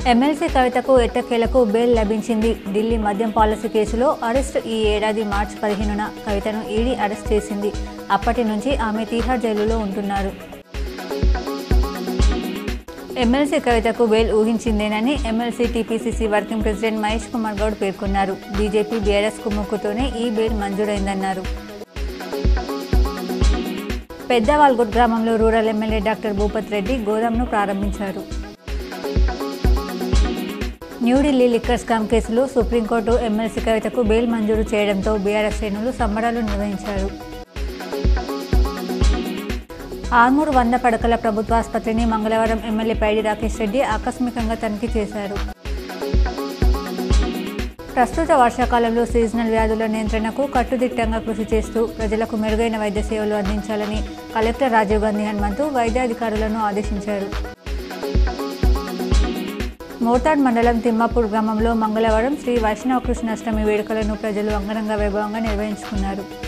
MLC కవితకు ఎట్టకేలకు bail లభించింది ఢిల్లీ మద్యం పాలసీ కేసులో అరెస్ట్ ఈ ఏడాది మార్చి పదిహేనున కవితను ఈడీ అరెస్ట్ చేసింది అప్పటి నుంచి ఆమె తీహార్ జైలులో ఉంటున్నారు ఎమ్మెల్సీ కవితకు బెయిల్ ఊహించిందేనని MLC TPCC working president Mahesh Kumar Goud పేర్కొన్నారు బీజేపీ బీఆర్ఎస్ కుమ్ముక్కుతోనే ఈ బెయిల్ మంజూరైందన్నారు పెద్దవాల్గొట్ గ్రామంలో rural MLA doctor Bhupath Reddy గోదాంను ప్రారంభించారు న్యూఢిల్లీ లిక్కర్ స్కామ్ కేసులో సుప్రీంకోర్టు ఎమ్మెల్సీ కవితకు బెయిల్ మంజూరు చేయడంతో బీఆర్ఎస్ శ్రేణులు సంబరాలు నిర్వహించారు ఆర్మూర్ వంద పడకల ప్రభుత్వ ఆసుపత్రిని మంగళవారం ఎమ్మెల్యే పైడి రాకేష్ రెడ్డి ఆకస్మికంగా తనిఖీ చేశారు ప్రస్తుత వర్షాకాలంలో సీజనల్ వ్యాధుల నియంత్రణకు కట్టుదిట్టంగా కృషి చేస్తూ ప్రజలకు మెరుగైన వైద్య సేవలు అందించాలని కలెక్టర్ రాజీవ్ గాంధీ హనుమంతు వైద్యాధికారులను ఆదేశించారు మోతాడ్ మండలం తిమ్మాపూర్ గ్రామంలో మంగళవారం శ్రీ వైష్ణవ కృష్ణాష్టమి వేడుకలను ప్రజలు అంగరంగ వైభవంగా నిర్వహించుకున్నారు